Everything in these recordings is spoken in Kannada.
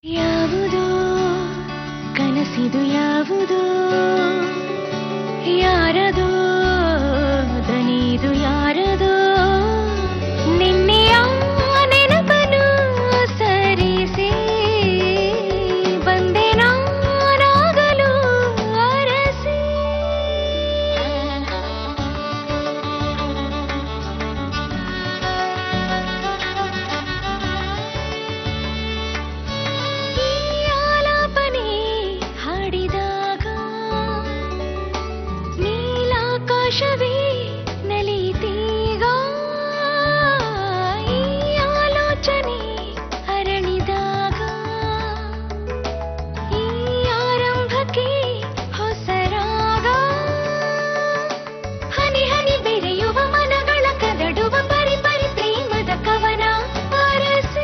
ಯಾವುದೋ ಕನಸಿದು ಯಾವುದೋ ಯಾರದೋ ದನಿದು ಯಾರದೋ ನಿನ್ನೆಯ ನೆನಪನು ಸರಿಸಿ ಬಂದೆ ನಾನಾಗಲು ಅರಸಿ ಈ ಆಲಾಪನೆ ಹಾಡಿದಾಗ ನೀಲಾಕಾಶವೇ ನಲಿತೀಗ ಈ ಆಲೋಚನೆ ಅರಳಿದಾಗ ಈ ಆರಂಭಕ್ಕೆ ಹೊಸರಾಗ ಹನಿ ಹನಿ ಬೆರೆಯುವ ಮನಗಳ ಕದಡುವ ಪರಿ ಪರಿ ಪ್ರೇಮದ ಕವನ ಅರಸಿ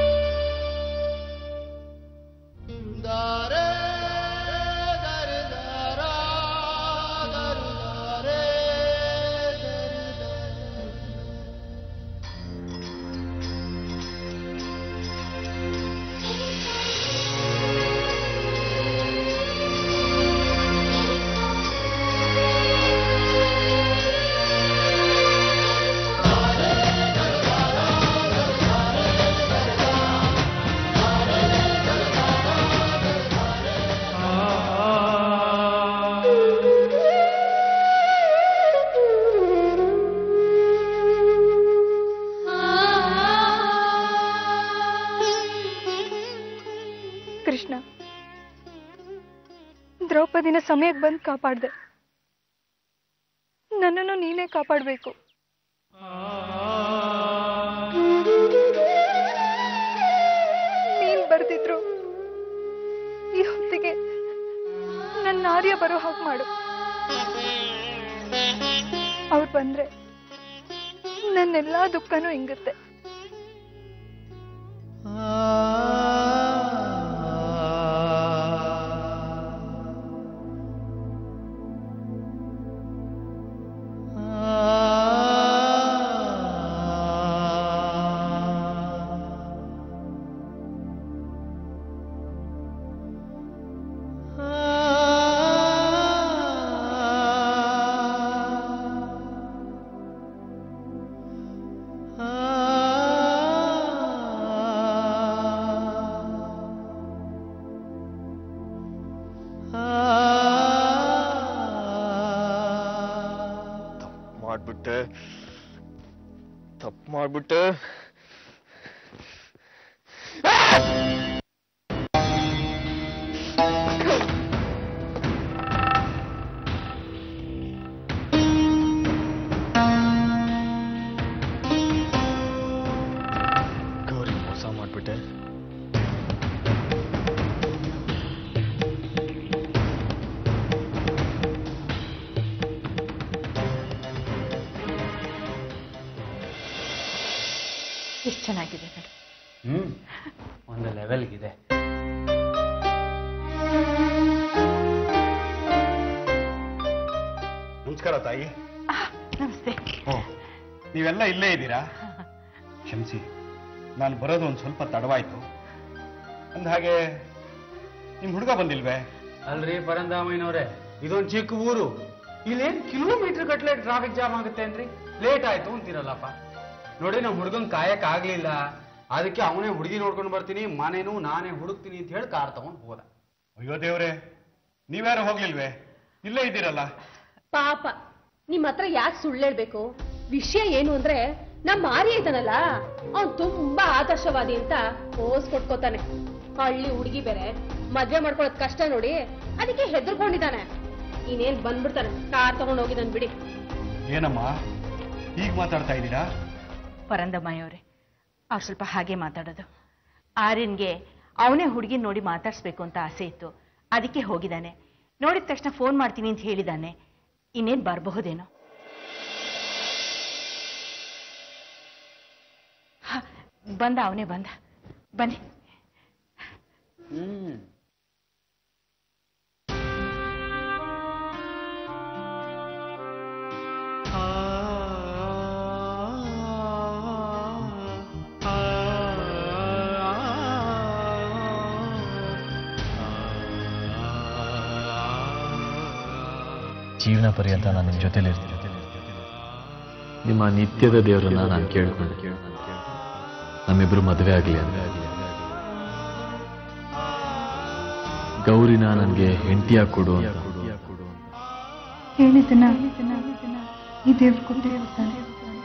ಕೃಷ್ಣ ದ್ರೌಪದಿನ ಸಮಯಕ್ಕೆ ಬಂದು ಕಾಪಾಡ್ದೆ ನನ್ನನ್ನು ನೀನೇ ಕಾಪಾಡಬೇಕು ನೀನ್ ಬರ್ದಿದ್ರು ಈ ಹೊತ್ತಿಗೆ ನನ್ನ ಆರ್ಯ ಬರೋ ಹಾಗೆ ಮಾಡು ಅವ್ರು ಬಂದ್ರೆ ನನ್ನೆಲ್ಲಾ ದುಃಖನೂ ಹಿಂಗುತ್ತೆ ತಪ್ಪು ಮಾಡ್ಬಿಟ್ಟೆ ತಪ್ಪು ಮಾಡ್ಬಿಟ್ಟೆ ಗೌರಿ ಮೋಸ ಮಾಡ್ಬಿಟ್ಟೆ ಎಷ್ಟು ಚೆನ್ನಾಗಿದೆ ನೋಡು ಹ್ಮ್ ಒಂದು ಲೆವೆಲ್ಗಿದೆ ನಮಸ್ಕಾರ ತಾಯಿ ನಮಸ್ತೆ ಓ ನೀವೆಲ್ಲ ಇಲ್ಲೇ ಇದ್ದೀರಾ ಕ್ಷಮಿಸಿ ನಾನು ಬರೋದು ಒಂದು ಸ್ವಲ್ಪ ತಡವಾಯ್ತು ಅಂದ ಹಾಗೆ ನಿಮ್ ಹುಡುಗ ಬಂದಿಲ್ವೇ ಅಲ್ರಿ ಪರಂದಾಮಯ್ಯನವ್ರೆ ಇದೊಂದು ಚಿಕ್ಕ ಊರು ಇಲ್ಲೇನ್ ಕಿಲೋಮೀಟರ್ ಗಟ್ಲೆ ಟ್ರಾಫಿಕ್ ಜಾಮ್ ಆಗುತ್ತೆ ಅಂದ್ರಿ ಲೇಟ್ ಆಯ್ತು ಅಂತೀರಲ್ಲಪ್ಪ ನೋಡಿ ನಮ್ಮ ಹುಡುಗನ್ ಕಾಯಕ್ ಆಗ್ಲಿಲ್ಲ ಅದಕ್ಕೆ ಅವನೇ ಹುಡುಗಿ ನೋಡ್ಕೊಂಡು ಬರ್ತೀನಿ ಮನೇನು ನಾನೇ ಹುಡುಕ್ತೀನಿ ಅಂತ ಹೇಳಿ ಕಾರ್ ತಗೊಂಡ್ ಹೋದ ಅಯ್ಯೋ ದೇವ್ರೆ ನೀವ್ಯಾರು ಹೋಗ್ಲಿಲ್ವೇ ಇಲ್ಲೇ ಇದ್ದೀರಲ್ಲ ಪಾಪ ನಿಮ್ ಹತ್ರ ಯಾಕೆ ಸುಳ್ಳು ಹೇಳ್ಬೇಕು ವಿಷಯ ಏನು ಅಂದ್ರೆ ನಮ್ಮ ಮಾರಿ ಇದ್ದಾನಲ್ಲ ಅವ್ನ್ ತುಂಬಾ ಆದರ್ಶವಾದಿ ಅಂತ ಪೋಸ್ ಕೊಟ್ಕೋತಾನೆ ಹಳ್ಳಿ ಹುಡುಗಿ ಬೇರೆ ಮದ್ವೆ ಮಾಡ್ಕೊಳ್ಳೋದ್ ಕಷ್ಟ ನೋಡಿ ಅದಕ್ಕೆ ಹೆದರ್ಕೊಂಡಿದ್ದಾನೆ ಇನ್ನೇನ್ ಬಂದ್ಬಿಡ್ತಾನೆ ಕಾರ್ ತಗೊಂಡ್ ಹೋಗಿದ್ದಾನೆ ಬಿಡಿ ಏನಮ್ಮ ಈಗ ಮಾತಾಡ್ತಾ ಇದ್ದೀರಾ ಪರಂದಮ್ಮಯ್ಯವರೇ ಅವ್ರು ಸ್ವಲ್ಪ ಹಾಗೆ ಮಾತಾಡೋದು ಆರ್ಯನ್ಗೆ ಅವನೇ ಹುಡುಗಿ ನೋಡಿ ಮಾತಾಡ್ಸ್ಬೇಕು ಅಂತ ಆಸೆ ಇತ್ತು ಅದಕ್ಕೆ ಹೋಗಿದ್ದಾನೆ ನೋಡಿದ ತಕ್ಷಣ ಫೋನ್ ಮಾಡ್ತೀನಿ ಅಂತ ಹೇಳಿದಾನೆ ಇನ್ನೇನ್ ಬರಬಹುದೇನೋ ಹ, ಬಂದ ಅವನೇ ಬಂದ ಬನ್ನಿ ಹ್ಮ್ ಆ ಜೀವನ ಪರ್ಯಂತ ನಾನು ನಿಮ್ಮ ಜೊತೆಲಿ ಇರ್ತೀನಿ ನಿಮ್ಮ ನಿತ್ಯದ ದೇವರನ್ನ ನಾನು ಕೇಳ್ಕೊಂಡೆ ನಮ್ಮಿಬ್ರು ಮದುವೆ ಆಗಲಿ ಅಂತ ಗೌರಿನ ನನಗೆ ಹೆಂಡತಿಯಾಗಿ ಕೊಡು ಅಂತ ಹೇಳಿದ್ದನ್ನ ಈ ದೇವ್ರು ಕೊಟ್ಟಿರ್ತಾನೆ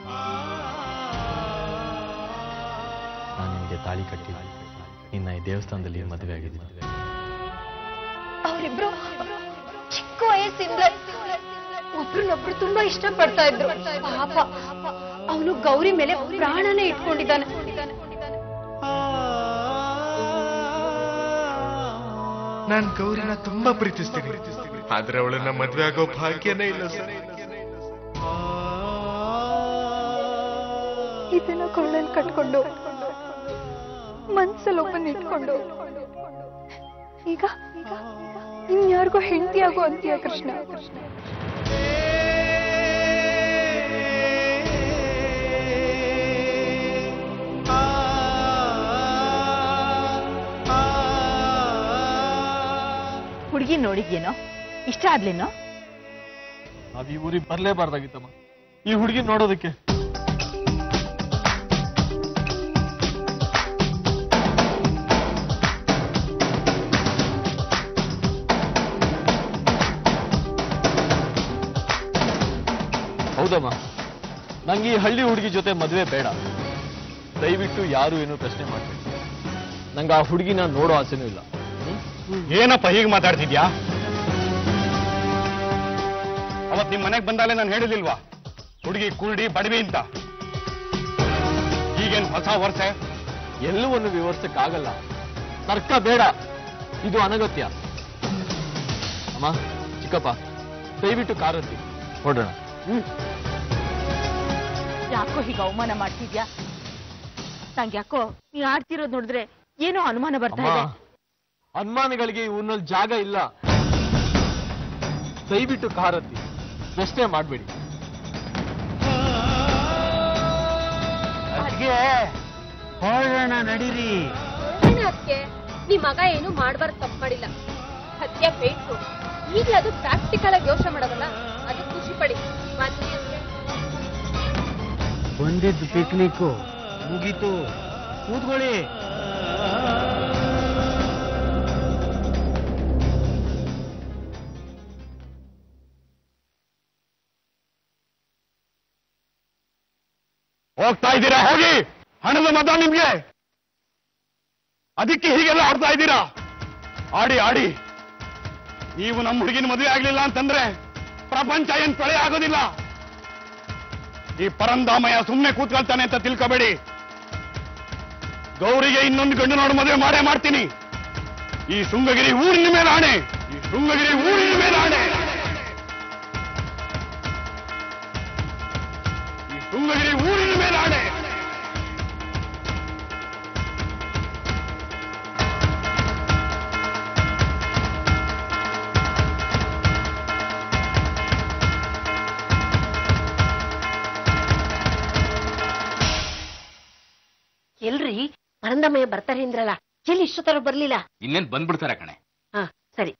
ನಾನು ನಿಮಗೆ ತಾಳಿ ಕಟ್ಟಿ ನಿನ್ನ ಈ ದೇವಸ್ಥಾನದಲ್ಲಿ ಮದುವೆ ಆಗಿದ್ದೀನಿ ಅವರಿಬ್ರು ಚಿಕ್ಕ ವಯಸ್ಸಿಂದ ಒಬ್ರನ್ನೊಬ್ರು ತುಂಬಾ ಇಷ್ಟಪಡ್ತಾ ಇದ್ರು ಪಾಪ ಅವನು ಗೌರಿ ಮೇಲೆ ಪ್ರಾಣನೇ ಇಟ್ಕೊಂಡಿದ್ದಾನೆ ನಾನ್ ಗೌರಿನ ತುಂಬಾ ಪ್ರೀತಿಸ್ತೀನಿ ಆದ್ರೆ ಅವಳನ್ನ ಮದ್ವೆ ಆಗೋ ಭಾಗ್ಯನೇ ಇಲ್ಲ ಸರ್ ಇದನ್ನ ಕೊಳ್ಳಲ್ಲಿ ಕಟ್ಕೊಂಡು ಮನ್ಸಲ್ಲಿ ಒಬ್ಬನ ಇಟ್ಕೊಂಡು ಈಗ ಇನ್ಯಾರಿಗೋ ಹೆಂಡತಿಯಾಗೋ ಅಂತೀಯ ಕೃಷ್ಣ ಹುಡುಗಿ ನೋಡಿದ್ಯೇನೋ ಇಷ್ಟ ಆದ್ಲೇನೋ ನಾವ್ ಈ ಊರಿಗೆ ಬರ್ಲೇಬಾರ್ದಾಗಿತ್ತಮ್ಮ ಈ ಹುಡುಗಿ ನೋಡೋದಕ್ಕೆ ಹೌದಮ್ಮ ನಂಗೆ ಈ ಹಳ್ಳಿ ಹುಡುಗಿ ಜೊತೆ ಮದುವೆ ಬೇಡ ದಯವಿಟ್ಟು ಯಾರು ಏನು ಪ್ರಶ್ನೆ ಮಾಡ್ಬೇಡಿ ನಂಗೆ ಆ ಹುಡುಗಿನ ನೋಡೋ ಆಸೆನೂ ಇಲ್ಲ ಏನಪ್ಪ ಹೀಗೆ ಮಾತಾಡ್ತಿದ್ಯಾ ಅವತ್ ನಿಮ್ ಮನೆಗೆ ಬಂದಾಲೆ ನಾನು ಹೇಳಿದಿಲ್ವಾ ಹುಡುಗಿ ಕುರುಡಿ ಬಡವಿ ಅಂತ ಈಗೇನು ಹೊಸ ವರ್ಷ ಎಲ್ಲವನ್ನು ವಿವರಿಸಕ್ಕಾಗಲ್ಲ ತರ್ಕ ಬೇಡ ಇದು ಅನಗತ್ಯ ಅಮ್ಮ ಚಿಕ್ಕಪ್ಪ ದಯವಿಟ್ಟು ಕಾರಂತಿ ಹೊಡೋಣ ಯಾಕೋ ಹೀಗೆ ಅವಮಾನ ಮಾಡ್ತಿದ್ಯಾ ನಂಗೆ ಯಾಕೋ ನೀ ಆಡ್ತಿರೋದ್ ನೋಡಿದ್ರೆ ಏನೋ ಅನುಮಾನ ಬರ್ತಾ ಅಮ್ಮ ಇದೆ ಅನುಮಾನಗಳಿಗೆ ಈ ಊರಿನಲ್ಲಿ ಜಾಗ ಇಲ್ಲ ದಯವಿಟ್ಟು ಕಾರತ್ತಿ ಪ್ರಶ್ನೆ ಮಾಡಬೇಡಿ ಹೊರಡೋಣ ನಡೀರಿ ಅದಕ್ಕೆ ನಿಮ್ ಮಗ ಏನು ಮಾಡ್ಬಾರ್ದು ತಪ್ಪು ಮಾಡಿಲ್ಲ ಸತ್ಯ ಬೇಕು ಈಗಲೇ ಅದು ಪ್ರಾಕ್ಟಿಕಲ್ ಆಗಿ ಯೋಚನೆ ಮಾಡೋದಲ್ಲ ಅದು ಖುಷಿ ಪಡಿ ಮದ್ವೆ ಅಂದ್ರೆ ಬಂದಿದ್ದು ಪಿಕ್ನಿಕ್ಕು ಮುಗೀತು ಕೂತ್ಕೊಳ್ಳಿ ಹೋಗ್ತಾ ಇದ್ದೀರಾ ಹೋಗಿ ಹಣದ ಮತ ನಿಮ್ಗೆ ಅದಕ್ಕೆ ಹೀಗೆಲ್ಲ ಆಡ್ತಾ ಇದ್ದೀರಾ ಆಡಿ ಆಡಿ ನೀವು ನಮ್ಮ ಹುಡುಗಿನ ಮದುವೆ ಆಗ್ಲಿಲ್ಲ ಅಂತಂದ್ರೆ ಪ್ರಪಂಚ ಏನ್ ಪ್ರಳಯ ಆಗೋದಿಲ್ಲ ಈ ಪರಂದಾಮಯ ಸುಮ್ಮನೆ ಕೂತ್ಕೊಳ್ತಾನೆ ಅಂತ ತಿಳ್ಕೊಬೇಡಿ ಗೌರಿಗೆ ಇನ್ನೊಂದು ಗಂಡು ನೋಡು ಮದುವೆ ಮಾಡೇ ಮಾಡ್ತೀನಿ ಈ ಶೃಂಗಗಿರಿ ಊರಿನ ಮೇಲೆ ಆಣೆ ಈ ಶೃಂಗಗಿರಿ ಊರಿನ ಮೇಲೆ ಆಣೆ ಈ ಶೃಂಗಗಿರಿ ಊರಿನ ಮೇಲೆ ಆಣೆ ಎಲ್ರಿ ಪರಂದಮಯ್ಯ ಬರ್ತಾರೆ ಅಂದ್ರಲ್ಲ ಎಲ್ಲಿ ಇಷ್ಟೊತ್ತರ ಬರ್ಲಿಲ್ಲ ಇನ್ನೇನ್ ಬಂದ್ಬಿಡ್ತಾರೆ ಕಣೆ ಹಾ ಸರಿ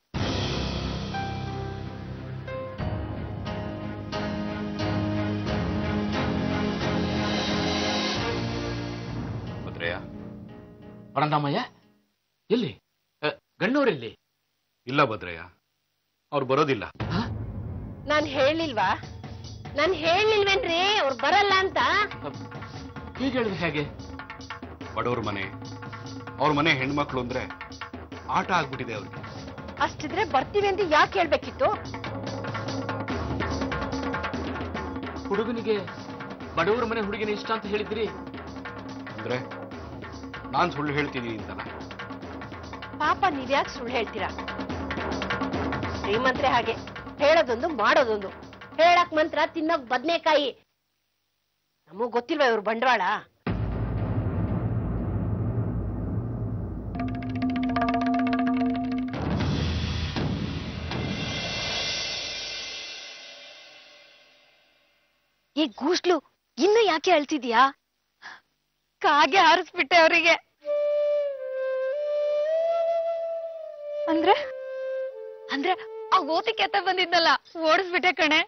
ಭದ್ರಯ್ಯ ಪರಂದಾಮಯ್ಯ ಎಲ್ಲಿ ಅ, ಗಣ್ಣೂರೆಲ್ಲಿ ಇಲ್ಲ ಭದ್ರಯ್ಯ ಅವ್ರು ಬರೋದಿಲ್ಲ ನಾನ್ ಹೇಳಿಲ್ವಾ ನಾನ್ ಹೇಳಿಲ್ವೇನ್ರಿ ಅವ್ರು ಬರಲ್ಲ ಅಂತ ಹೀಗೆ ಹೇಳಿದ್ರೆ ಹೇಗೆ ಬಡವ್ರ ಮನೆ ಅವ್ರ ಮನೆ ಹೆಣ್ಮಕ್ಳು ಅಂದ್ರೆ ಆಟ ಆಗ್ಬಿಟ್ಟಿದೆ ಅವ್ರಿಗೆ ಅಷ್ಟಿದ್ರೆ ಬರ್ತೀವಿ ಅಂತ ಯಾಕೆ ಹೇಳ್ಬೇಕಿತ್ತು ಹುಡುಗನಿಗೆ ಬಡವರ ಮನೆ ಹುಡುಗಿನ ಇಷ್ಟ ಅಂತ ಹೇಳಿದ್ರಿ ಅಂದ್ರೆ ನಾನ್ ಸುಳ್ಳು ಹೇಳ್ತೀನಿ ಅಂತಲ್ಲ ಪಾಪ ನೀವ್ಯಾಕೆ ಸುಳ್ಳು ಹೇಳ್ತೀರಾ ಶ್ರೀಮಂತ್ರೆ ಹಾಗೆ ಹೇಳೋದೊಂದು ಮಾಡೋದೊಂದು ಹೇಳಕ್ ಮಂತ್ರ ತಿನ್ನೋಕ್ ಬದ್ನೇಕಾಯಿ ನಮಗ್ ಗೊತ್ತಿಲ್ವಾ ಇವ್ರ ಬಂಡವಾಳ ಈ ಗೂಸ್ಲು ಇನ್ನು ಯಾಕೆ ಅಳ್ತಿದ್ಯಾ ಕಾಗೆ ಹಾರಿಸ್ಬಿಟ್ಟೆ ಅವರಿಗೆ ಅಂದ್ರೆ ಅಂದ್ರೆ ಆ ಓತಿ ಕೆತ್ತ ಬಂದಿದ್ನಲ್ಲ ಓಡಿಸ್ಬಿಟ್ಟೆ ಕಣೆ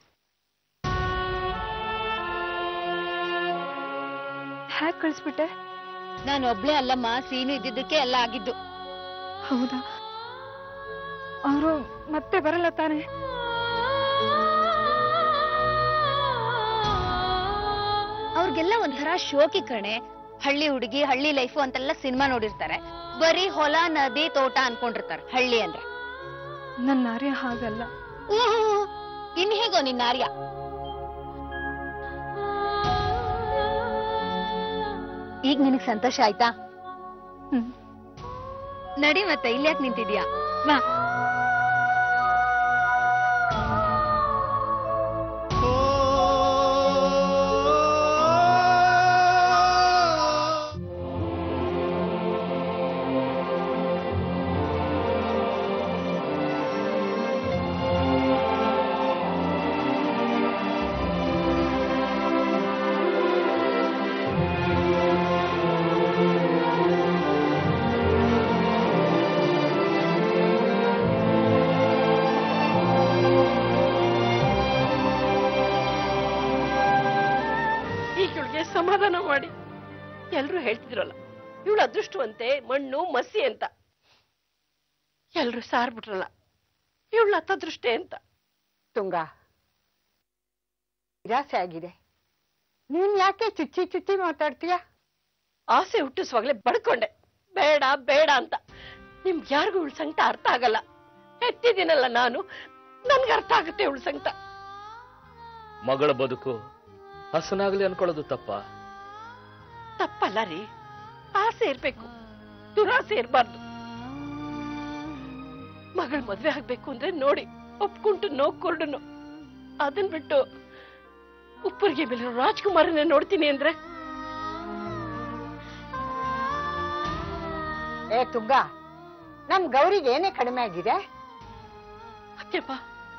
ಹ್ಯಾಕ್ ಕಳಿಸ್ಬಿಟ್ಟೆ ನಾನು ಒಬ್ಳೆ ಅಲ್ಲಮ್ಮ ಸೀನು ಇದ್ದಿದ್ದಕ್ಕೆ ಎಲ್ಲ ಆಗಿದ್ದು ಹೌದಾ ಅವರು ಮತ್ತೆ ಬರಲ್ಲ ತಾನೆ ಅವ್ರಿಗೆಲ್ಲ ಒಂಥರ ಶೋಕಿ ಕಣೆ ಹಳ್ಳಿ ಹುಡುಗಿ ಹಳ್ಳಿ ಲೈಫು ಅಂತೆಲ್ಲ ಸಿನಿಮಾ ನೋಡಿರ್ತಾರೆ ಬರೀ ಹೊಲ ನದಿ ತೋಟ ಅನ್ಕೊಂಡಿರ್ತಾರೆ ಹಳ್ಳಿ ಅಂದ್ರೆ ನನ್ನ ಆರ್ಯ ಹಾಗಲ್ಲ ಊಹ್, ಇನ್ ಹೇಗೋ ನಿನ್ನ ಆರ್ಯ ಈಗ ನಿನಗ್ ಸಂತೋಷ ಆಯ್ತಾ ನಡಿ ಮತ್ತೆ ಇಲ್ಯಾಕ್ ನಿಂತಿದ್ಯಾ ಬಾ ಈಗ ಇವಳಿಗೆ ಸಮಾಧಾನ ಮಾಡಿ ಎಲ್ರು ಹೇಳ್ತಿದ್ರಲ್ಲ ಇವಳು ಅದೃಷ್ಟವಂತೆ ಮಣ್ಣು ಮಸಿ ಅಂತ ಎಲ್ರು ಸಾರ್ಬಿಟ್ರಲ್ಲ ಇವಳು ಅತದೃಷ್ಟೆ ಅಂತ ತುಂಗ ನಿರಾಸೆ ಆಗಿದೆ ನೀನ್ ಯಾಕೆ ಚುಚ್ಚಿ ಚುಚ್ಚಿ ಮಾತಾಡ್ತೀಯ ಆಸೆ ಹುಟ್ಟಿಸುವಾಗ್ಲೇ ಬಡ್ಕೊಂಡೆ ಬೇಡ ಬೇಡ ಅಂತ ನಿಮ್ಗೆ ಯಾರಿಗೂ ಇವಳು ಸಂಕಟ ಅರ್ಥ ಆಗಲ್ಲ ಎತ್ತಿದ್ದೀನಲ್ಲ ನಾನು ನನ್ಗೆ ಅರ್ಥ ಆಗುತ್ತೆ ಇವಳು ಸಂಕಟ ಮಗಳ ಬದುಕು ಹಸನಾಗ್ಲಿ ಅನ್ಕೊಳ್ಳೋದು ತಪ್ಪ ತಪ್ಪಲ್ಲ ರೀ ಆಸೆ ಇರ್ಬೇಕು ದುರಾಸೆ ಇರ್ಬಾರ್ದು ಮಗಳ ಮದ್ವೆ ಆಗ್ಬೇಕು ಅಂದ್ರೆ ನೋಡಿ ಒಪ್ಕೊಂಟು ನೋವು ಕೊರ್ಡುನು ಅದನ್ ಬಿಟ್ಟು ಉಪ್ಪರಿಗೆ ಮೇಲೆ ರಾಜ್ಕುಮಾರನ್ನ ನೋಡ್ತೀನಿ ಅಂದ್ರೆ ಏ ತುಂಗ ನಮ್ ಗೌರಿಗೆ ಏನೇ ಕಡಿಮೆ ಆಗಿದೆ ಅತ್ತೆಪ್ಪ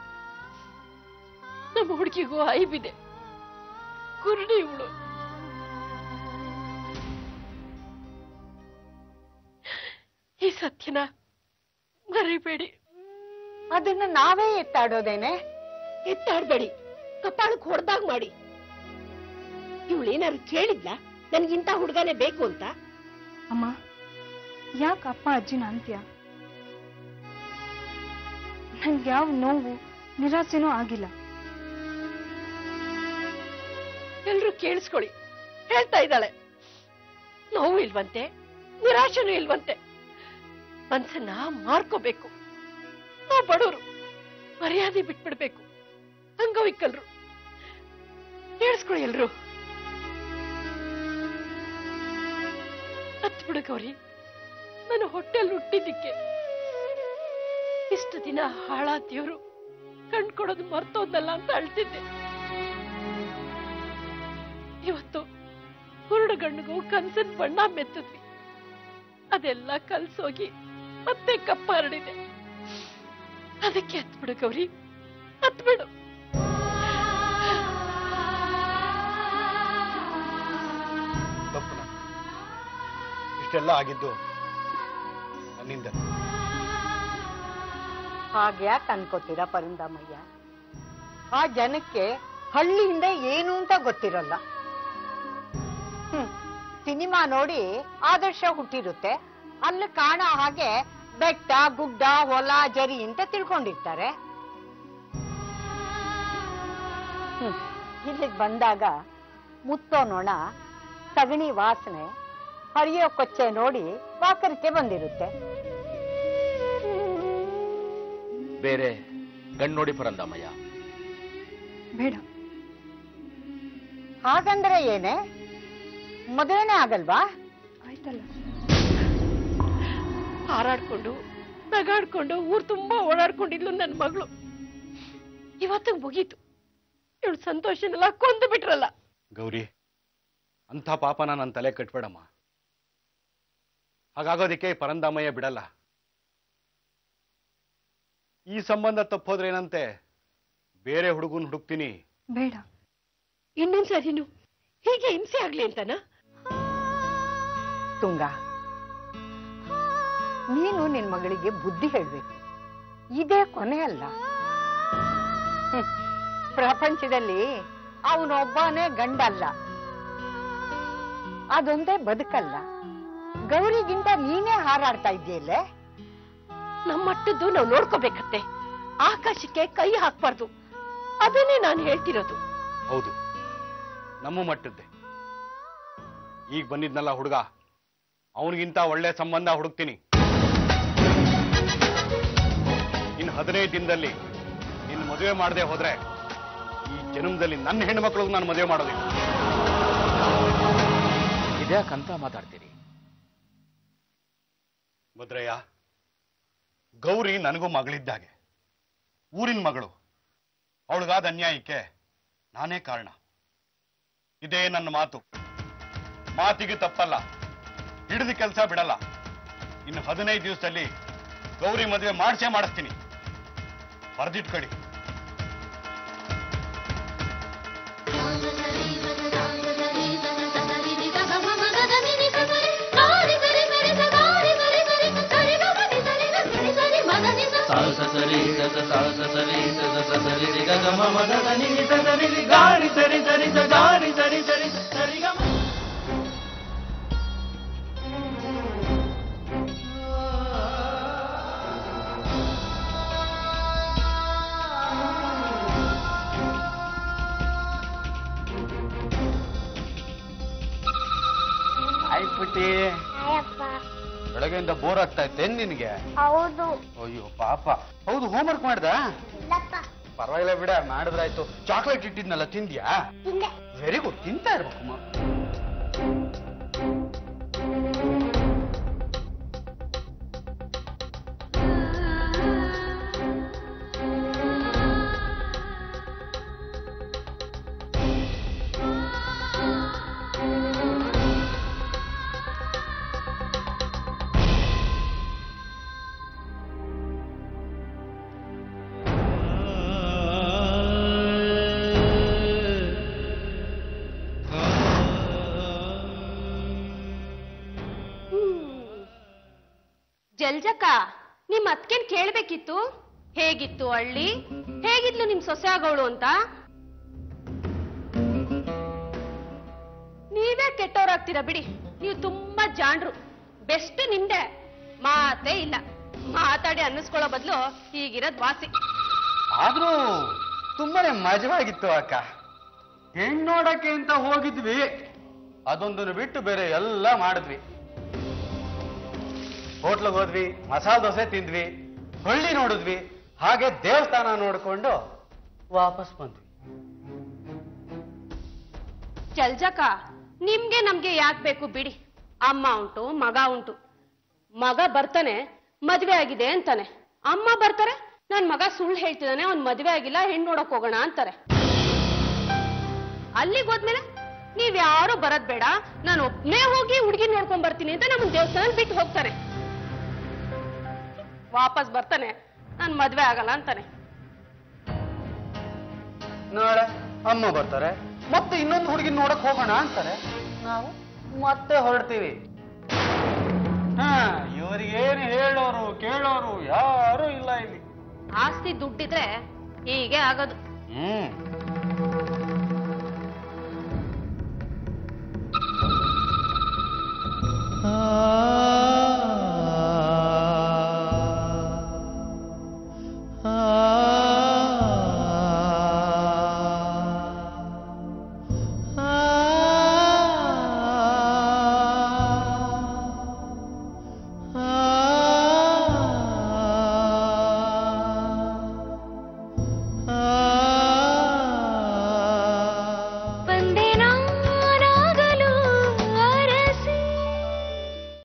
ನಮ್ಮ ಹುಡುಗಿಗೂ ಐಬಿದೆ ಕುರುಡಿ ಇವಳು ಈ ಸತ್ಯನ ಮರಿಬೇಡಿ ಅದನ್ನ ನಾವೇ ಎತ್ತಾಡೋದೇನೆ ಎತ್ತಾಡ್ಬೇಡಿ ಕಪಾಳಕ್ ಹೊಡೆದಾಗ ಮಾಡಿ ಇವಳೇನಾದ್ರು ಕೇಳಿದ್ಲ ನನ್ಗಿಂತ ಹುಡುಗನೇ ಬೇಕು ಅಂತ ಅಮ್ಮ ಯಾಕೆ ಅಪ್ಪ ಅಜ್ಜಿನ ಅಂತ್ಯ ನನ್ಗೆ ಯಾವ ನೋವು ನಿರಾಸೆನೂ ಆಗಿಲ್ಲ ಎಲ್ರು ಕೇಳಿಸ್ಕೊಳ್ಳಿ ಹೇಳ್ತಾ ಇದ್ದಾಳೆ ನೋವು ಇಲ್ವಂತೆ ನಿರಾಶನೂ ಇಲ್ವಂತೆ ಮನ್ಸನ್ನ ಮಾರ್ಕೋಬೇಕು ನಾವು ಬಡವರು ಮರ್ಯಾದೆ ಬಿಟ್ಬಿಡ್ಬೇಕು ಅಂಗವಿಕಲ್ರು ಕೇಳಿಸ್ಕೊಳ್ಳಿ ಎಲ್ರು ಹತ್ ಬಿಡು ಗೌರಿ ನಾನು ಹೊಟ್ಟೆಲ್ ಹುಟ್ಟಿದ್ದಕ್ಕೆ ಇಷ್ಟು ದಿನ ಹಾಳಾದ ದೇವ್ರು ಕಣ್ಕೊಡೋದು ಮರ್ತೋದ್ನಲ್ಲ ಅಂತ ಅಳ್ತಿದ್ದೆ ಇವತ್ತು ಕುರುಡು ಗಣ್ಣಿಗೂ ಕನ್ಸನ್ ಬಣ್ಣ ಮೆತ್ತಿದ್ವಿ ಅದೆಲ್ಲ ಕಲ್ಸೋಗಿ ಮತ್ತೆ ಕಪ್ಪ ಹರಡಿದೆ ಅದಕ್ಕೆ ಹತ್ಬಿಡು ಗೌರಿ ಹತ್ಬಿಡು ತಪ್ಪು ನಾನು. ಇಷ್ಟೆಲ್ಲ ಆಗಿದ್ದು ನನ್ನಿಂದ ಹಾಗ್ಯಾಕ್ ಅನ್ಕೋತೀರಾ ಪರಂದಾಮಯ್ಯ ಆ ಜನಕ್ಕೆ ಹಳ್ಳಿಯಿಂದ ಏನು ಅಂತ ಗೊತ್ತಿರಲ್ಲ ಹ್ಮ್ ಸಿನಿಮಾ ನೋಡಿ ಆದರ್ಶ ಹುಟ್ಟಿರುತ್ತೆ ಅಲ್ಲಿ ಕಾಣೋ ಹಾಗೆ ಬೆಟ್ಟ ಗುಡ್ಡ ಹೊಲ ಜರಿ ಅಂತ ತಿಳ್ಕೊಂಡಿರ್ತಾರೆ ಹ್ಮ್ ಇಲ್ಲಿಗೆ ಬಂದಾಗ ಮುತ್ತೋ ನೊಣ ಸಗಣಿ ವಾಸನೆ ಹರಿಯೋ ಕೊಚ್ಚೆ ನೋಡಿ ವಾಕರಿಕೆ ಬಂದಿರುತ್ತೆ ಬೇರೆ ಗಂಡ್ ನೋಡಿ ಪರಂದಾಮಯ್ಯ ಬೇಡ ಹಾಗಂದ್ರೆ ಏನೇ ಮದುವೆನೇ ಆಗಲ್ವಾ ಆಯ್ತಲ್ಲ ಹಾರಾಡ್ಕೊಂಡು ನಗಾಡ್ಕೊಂಡು ಊರ್ ತುಂಬಾ ಓಡಾಡ್ಕೊಂಡಿದ್ಲು ನನ್ ಮಗಳು ಇವತ್ತು ಮುಗೀತು ಇವಳು ಸಂತೋಷನೆಲ್ಲ ಕೊಂದು ಬಿಟ್ರಲ್ಲ ಗೌರಿ ಅಂಥ ಪಾಪನ ನನ್ನ ತಲೆ ಕಟ್ಬೇಡಮ್ಮ ಹಾಗಾಗೋದಿಕ್ಕೆ ಪರಂದಾಮಯ್ಯ ಬಿಡಲ್ಲ ಈ ಸಂಬಂಧ ತಪ್ಪೋದ್ರೆ ಏನಂತೆ ಬೇರೆ ಹುಡುಗನ್ ಹುಡುಕ್ತೀನಿ ಬೇಡ ಇನ್ನೊಂದ್ಸರಿನು ಹೀಗೆ ಹಿಂಸೆ ಆಗ್ಲಿ ಅಂತನಾ ತುಂಗ ನೀನು ನಿನ್ ಮಗಳಿಗೆ ಬುದ್ಧಿ ಹೇಳ್ಬೇಕು ಇದೇ ಕೊನೆ ಅಲ್ಲ ಪ್ರಪಂಚದಲ್ಲಿ ಅವನೊಬ್ಬನೇ ಗಂಡಲ್ಲ ಅದೊಂದೇ ಬದುಕಲ್ಲ ಗೌರಿಗಿಂತ ನೀನೇ ಹಾರಾಡ್ತಾ ಇದ್ದೀಯಲ್ಲೇ ನಮ್ಮ ಮಟ್ಟದ್ದು ನಾವು ನೋಡ್ಕೋಬೇಕತ್ತೆ ಆಕಾಶಕ್ಕೆ ಕೈ ಹಾಕ್ಬಾರ್ದು ಅದನ್ನೇ ನಾನು ಹೇಳ್ತಿರೋದು ಹೌದು ನಮ್ಮ ಮಟ್ಟದ್ದೆ ಈಗ ಬಂದಿದ್ನಲ್ಲ ಹುಡುಗ ಅವನಿಗಿಂತ ಒಳ್ಳೆ ಸಂಬಂಧ ಹುಡುಕ್ತೀನಿ ಇನ್ನು ಹದಿನೈದು ದಿನದಲ್ಲಿ ನಿನ್ನ ಮದುವೆ ಮಾಡದೆ ಹೋದ್ರೆ ಈ ಜನ್ಮದಲ್ಲಿ ನನ್ನ ಹೆಣ್ಮಕ್ಳಿಗೆ ನಾನು ಮದುವೆ ಮಾಡೋದಿಲ್ಲ ಇದ್ಯಾಕಂತ ಮಾತಾಡ್ತೀರಿ ಭದ್ರಯ್ಯ ಗೌರಿ ನನಗೂ ಮಗಳಿದ್ದಾಗೆ ಊರಿನ ಮಗಳು ಅವಳಿಗಾದ ಅನ್ಯಾಯಕ್ಕೆ ನಾನೇ ಕಾರಣ ಇದೇ ನನ್ನ ಮಾತು ಮಾತಿಗೆ ತಪ್ಪಲ್ಲ ಹಿಡಿದು ಕೆಲಸ ಬಿಡಲ್ಲ ಇನ್ನು ಹದಿನೈದು ದಿವಸದಲ್ಲಿ ಗೌರಿ ಮದುವೆ ಮಾಡಿಸೇ ಮಾಡಿಸ್ತೀನಿ ಬರೆದಿಟ್ಕೊಳ್ಳಿ ಆಯ್ತು ಪುಟ್ಟಿ ಬೆಳಗ್ಗೆಯಿಂದ ಬೋರ್ ಆಗ್ತಾ ಇತ್ತೆ ನಿನಗೆ ಹೌದು ಅಯ್ಯೋ ಪಾಪ ಹೌದು ಹೋಮ್ವರ್ಕ್ ಮಾಡ್ದ ಪರವಾಗಿಲ್ಲ ಬಿಡ ಮಾಡಿದ್ರಾಯ್ತು ಚಾಕ್ಲೇಟ್ ಇಟ್ಟಿದ್ನಲ್ಲ ತಿಂದ್ಯಾ ವೆರಿ ಗುಡ್ ತಿಂತಾ ಇರ್ಬೇಕು ಮ. ಜಲ್ಜಕ್ಕ ನಿಮ್ ಅತ್ಕೆನ್ ಕೇಳ್ಬೇಕಿತ್ತು ಹೇಗಿತ್ತು ಹಳ್ಳಿ ಹೇಗಿದ್ಲು ನಿಮ್ ಸೊಸೆ ಆಗೋಳು ಅಂತ ನೀವೇ ಕೆಟ್ಟವ್ರಾಗ್ತೀರಾ ಬಿಡಿ ನೀವು ತುಂಬಾ ಜಾಣ್ರು ಬೆಸ್ಟ್ ನಿಮ್ದೆ ಮಾತೇ ಇಲ್ಲ ಮಾತಾಡಿ ಅನ್ನಿಸ್ಕೊಳ್ಳೋ ಬದಲು ಹೀಗಿರೋದ್ ವಾಸಿ ಆದ್ರೂ ತುಂಬಾನೇ ಮಜವಾಗಿತ್ತು ಅಕ್ಕ ಹೆಣ್ ನೋಡಕ್ಕೆ ಅಂತ ಹೋಗಿದ್ವಿ ಅದೊಂದನ್ನು ಬಿಟ್ಟು ಬೇರೆ ಎಲ್ಲ ಮಾಡಿದ್ವಿ ಹೋಟ್ಲಿಗೆ ಹೋದ್ವಿ ಮಸಾಲ ದೋಸೆ ತಿಂದ್ವಿ ಹಳ್ಳಿ ನೋಡಿದ್ವಿ ಹಾಗೆ ದೇವಸ್ಥಾನ ನೋಡ್ಕೊಂಡು ವಾಪಸ್ ಬಂದ್ವಿ ಜಲ್ಜಕ ನಿಮ್ಗೆ ನಮ್ಗೆ ಯಾಕ್ ಬೇಕು ಬಿಡಿ ಅಮ್ಮ ಉಂಟು ಮಗ ಉಂಟು ಮಗ ಬರ್ತಾನೆ ಮದ್ವೆ ಆಗಿದೆ ಅಂತಾನೆ ಅಮ್ಮ ಬರ್ತಾರೆ ನನ್ ಮಗ ಸುಳ್ಳು ಹೇಳ್ತಿದ್ದಾನೆ ಅವ್ನ್ ಮದ್ವೆ ಆಗಿಲ್ಲ ಹೆಣ್ ನೋಡಕ್ ಹೋಗೋಣ ಅಂತಾರೆ ಅಲ್ಲಿಗೆ ಹೋದ್ಮೇಲೆ ನೀವ್ ಯಾರು ಬರದ್ ಬೇಡ ನಾನು ಒಬ್ನೇ ಹೋಗಿ ಹುಡುಗಿ ನೋಡ್ಕೊಂಡ್ ಬರ್ತೀನಿ ಅಂತ ನಮ್ಮನ್ ದೇವಸ್ಥಾನ ಬಿಟ್ಟು ಹೋಗ್ತಾರೆ ವಾಪಸ್ ಬರ್ತಾನೆ ನಾನ್ ಮದ್ವೆ ಆಗಲ್ಲ ಅಂತಾನೆ ನಾಳೆ ಅಮ್ಮ ಬರ್ತಾರೆ ಮತ್ತೆ ಇನ್ನೊಂದು ಹುಡುಗಿ ನೋಡಕ್ ಹೋಗೋಣ ಅಂತಾರೆ ನಾವು ಮತ್ತೆ ಹೊರಡ್ತೀವಿ ಹಾ ಇವ್ರಿಗೇನು ಹೇಳೋರು ಕೇಳೋರು ಯಾರು ಇಲ್ಲ ಇಲ್ಲಿ ಆಸ್ತಿ ದುಡ್ಡಿದ್ರೆ ಹೀಗೆ ಆಗೋದು ಹ್ಮ್